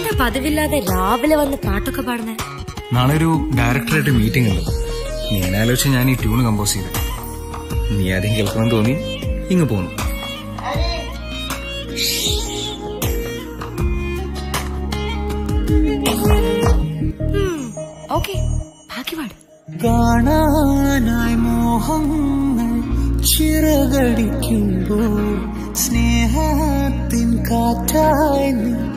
എന്താ പതിവില്ലാതെ രാവിലെ വന്ന് പാട്ടൊക്കെ പാടുന്നേ നാളെ ഒരു ഡയറക്ടറായിട്ട് മീറ്റിംഗ് ഉണ്ട് നീ ആലോചിച്ച് ഞാൻ ഈ ട്യൂൺ കമ്പോസ് ചെയ്ത് നീ ആദ്യം കേൾക്കണം തോന്നി ഇങ്ങ് പോന്നു ഓക്കെ ബാക്കി പാട് കാണാനായി മോഹങ്ങൾ ചിറകടിക്കുമ്പോൾ സ്നേഹത്തിൻ കാറ്റായി നീ